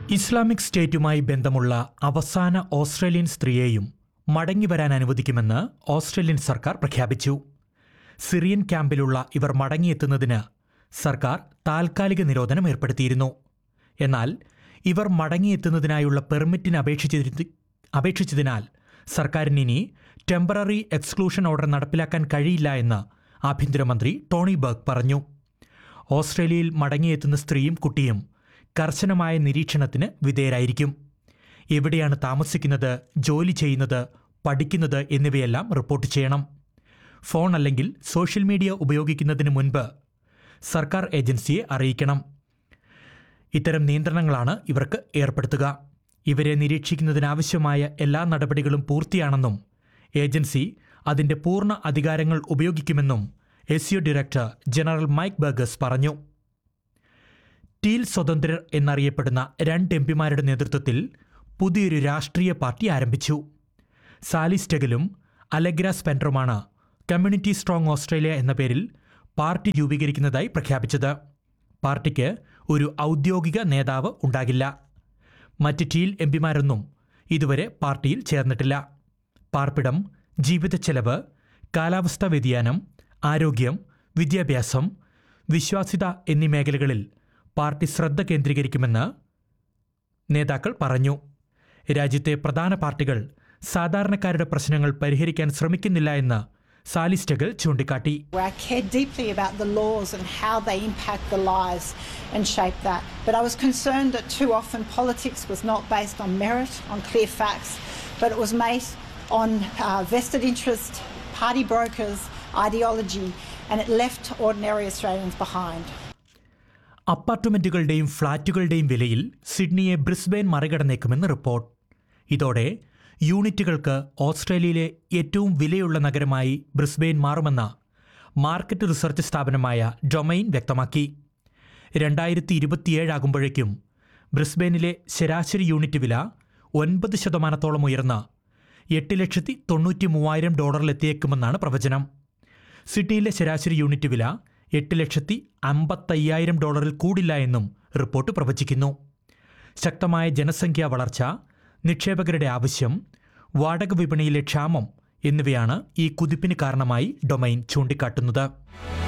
Islamic സ്റ്റേറ്റുമായി ബന്ധമുള്ള അവസാന Australian സ്ത്രീയെയും മടങ്ങിവരാൻ അനുവദിക്കുമെന്ന് ഓസ്ട്രേലിയൻ സർക്കാർ പ്രഖ്യാപിച്ചു സിറിയൻ ക്യാമ്പിലുള്ള ഇവർ മടങ്ങിയെത്തുന്നതിന് സർക്കാർ താൽക്കാലിക നിരോധനം ഏർപ്പെടുത്തിയിരുന്നു എന്നാൽ ഇവർ മടങ്ങിയെത്തുന്നതിനായുള്ള പെർമിറ്റിന് അപേക്ഷിച്ചതി അപേക്ഷിച്ചതിനാൽ സർക്കാരിന് ഇനി ടെമ്പററി എക്സ്ക്ലൂഷൻ ഓർഡർ നടപ്പിലാക്കാൻ കഴിയില്ല എന്ന് ആഭ്യന്തരമന്ത്രി ടോണി ബർഗ് പറഞ്ഞു ഓസ്ട്രേലിയയിൽ മടങ്ങിയെത്തുന്ന സ്ത്രീയും കുട്ടിയും കർശനമായ നിരീക്ഷണത്തിന് വിധേയരായിരിക്കും എവിടെയാണ് താമസിക്കുന്നത് ജോലി ചെയ്യുന്നത് പഠിക്കുന്നത് എന്നിവയെല്ലാം റിപ്പോർട്ട് ചെയ്യണം ഫോൺ അല്ലെങ്കിൽ സോഷ്യൽ മീഡിയ ഉപയോഗിക്കുന്നതിന് മുൻപ് സർക്കാർ ഏജൻസിയെ അറിയിക്കണം ഇത്തരം നിയന്ത്രണങ്ങളാണ് ഇവർക്ക് ഏർപ്പെടുത്തുക ഇവരെ നിരീക്ഷിക്കുന്നതിനാവശ്യമായ എല്ലാ നടപടികളും പൂർത്തിയാണെന്നും ഏജൻസി അതിന്റെ പൂർണ്ണ അധികാരങ്ങൾ ഉപയോഗിക്കുമെന്നും എസ് യു ഡയറക്ടർ ജനറൽ മൈക്ക് ബർഗസ് പറഞ്ഞു ടീൽ സ്വതന്ത്രർ എന്നറിയപ്പെടുന്ന രണ്ട് എം പിമാരുടെ നേതൃത്വത്തിൽ പുതിയൊരു രാഷ്ട്രീയ പാർട്ടി ആരംഭിച്ചു സാലി സ്റ്റെഗലും അലഗ്ര സ്പെൻഡറുമാണ് കമ്മ്യൂണിറ്റി സ്ട്രോങ് ഓസ്ട്രേലിയ എന്ന പേരിൽ പാർട്ടി രൂപീകരിക്കുന്നതായി പ്രഖ്യാപിച്ചത് പാർട്ടിക്ക് ഒരു ഔദ്യോഗിക നേതാവ് ഉണ്ടാകില്ല മറ്റ് ടീൽ എം പിമാരൊന്നും ഇതുവരെ പാർട്ടിയിൽ ചേർന്നിട്ടില്ല പാർപ്പിടം ജീവിതച്ചെലവ് കാലാവസ്ഥാ വ്യതിയാനം ആരോഗ്യം വിദ്യാഭ്യാസം വിശ്വാസ്യത എന്നീ മേഖലകളിൽ പാർട്ടി ശ്രദ്ധ കേന്ദ്രീകരിക്കുമെന്ന് നേതാക്കൾ പറഞ്ഞു രാജ്യത്തെ പ്രധാന പാർട്ടികൾ സാധാരണക്കാരുടെ പ്രശ്നങ്ങൾ പരിഹരിക്കാൻ ശ്രമിക്കുന്നില്ല എന്ന് സാലിസ്റ്റകൾ ചൂണ്ടിക്കാട്ടി where I cared deeply about the laws and how they impact the lives and shape that. But I was concerned that too often politics was not based on merit, on clear facts, but it was based on uh, vested interest, party brokers, ideology, and it left ordinary Australians behind. അപ്പാർട്ട്മെന്റുകളുടെയും ഫ്ളാറ്റുകളുടെയും വിലയിൽ സിഡ്നിയെ Brisbane മറികടന്നേക്കുമെന്ന് report ഇതോടെ യൂണിറ്റുകൾക്ക് ഓസ്ട്രേലിയയിലെ ഏറ്റവും വിലയുള്ള നഗരമായി Brisbane മാറുമെന്ന് market research സ്ഥാപനമായ Domain വ്യക്തമാക്കി രണ്ടായിരത്തി ഇരുപത്തിയേഴാകുമ്പോഴേക്കും ബ്രിസ്ബെയിനിലെ ശരാശരി യൂണിറ്റ് വില ഒൻപത് ശതമാനത്തോളം ഉയർന്ന് എട്ട് ലക്ഷത്തി തൊണ്ണൂറ്റി മൂവായിരം ഡോളറിലെത്തിയേക്കുമെന്നാണ് പ്രവചനം സിറ്റിയിലെ ശരാശരി യൂണിറ്റ് വില എട്ട് ലക്ഷത്തി അമ്പത്തയ്യായിരം ഡോളറിൽ കൂടില്ല എന്നും റിപ്പോർട്ട് പ്രവചിക്കുന്നു ശക്തമായ ജനസംഖ്യാ വളർച്ച നിക്ഷേപകരുടെ ആവശ്യം വാടക വിപണിയിലെ ക്ഷാമം എന്നിവയാണ് ഈ കുതിപ്പിന് കാരണമായി ഡൊമൈൻ ചൂണ്ടിക്കാട്ടുന്നത്